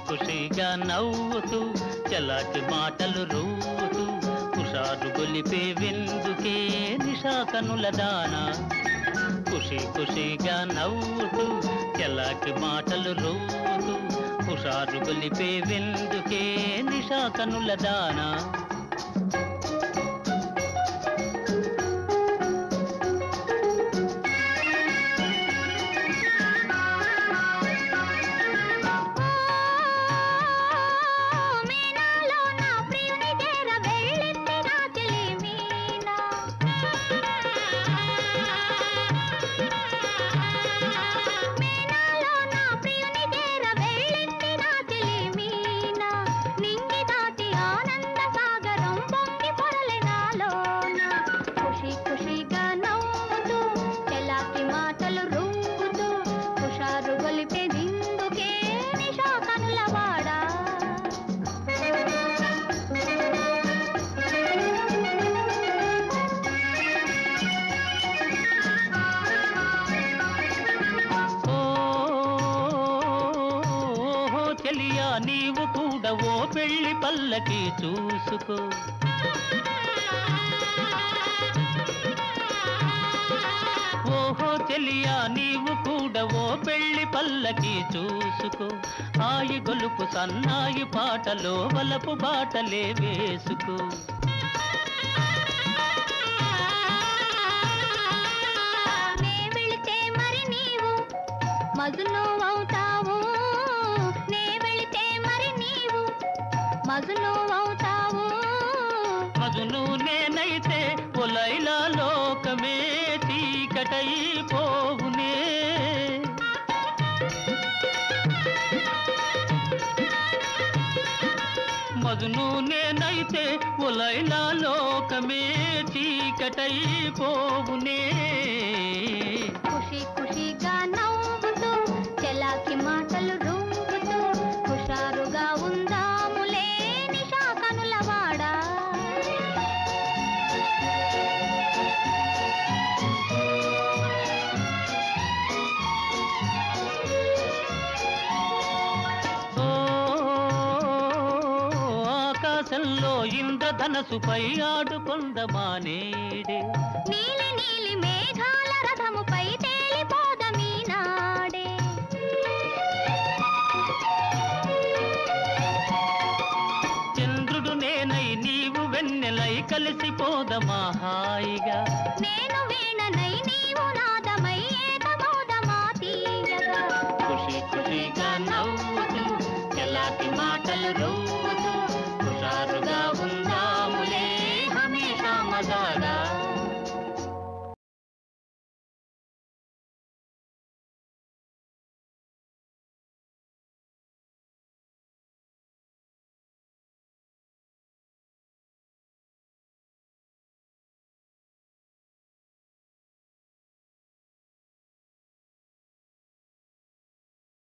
ఖుషిగా నవ్వుతూ చలాకి మాటలు రూతూ హుషారు గొలిపే విందుకే నిషా కనుల దానా ఖుషి ఖుషిగా నవ్వుతూ చలాకి మాటలు రూతూ హుషారు గొలిపే విందుకే నిషా కనుల దానా మీనాలో నా ప్రియుని చేర వెళ్ళింది నా చెలి మీనా మీనాలో నా ప్రియుని చేర వెళ్ళింది నా చెలి మీనా నింగి దాటి ఆనంద సాగరం పొంగి పొరలే నాలోన ఖుషి ఖుషిగా నవ్వుతూ చెలాకి మాటలు రుంగుతూ హుషారు గొలిపే దిందుకే నిషా కనులవాడా ఓ ఓహో చెలియా నీవు కూడా ఓ పెళ్లి పల్లకి చూసుకో ఓహో చెలియా నీవు కూడా ఓ పెళ్లి పల్లకి చూసుకో హాయి గొలుపు సన్నాయి పాటలో వలపు బాటలే వేసుకో నే వెళితే మరి నీవు మజును అవుతావు నే వెళితే మరి నీవు మజును అవుతావు మగును నేనైతే ఒలైలా లోకమే చీకటైపోవునే మగును నేనైతే ఒలైలా లోకమే చీకటైపోవునే ఖుషి ఖుషిగా నవ్వుతూ చెలాకి మాటలు రుంగుతూ హుషారుగా ఉందాములే నిషా కనులవాడా ఓ ఆకాశంలో ఇంద్రధనసుపై ఆడుకొందమానేడే నీలి నీలి మేఘాల రథముపై తేలిపోదమీ నాడే చంద్రుడు నేనై నీవు వెన్నెలై కలిసిపోదమా హాయిగా నేను వీణనై నీవు నాద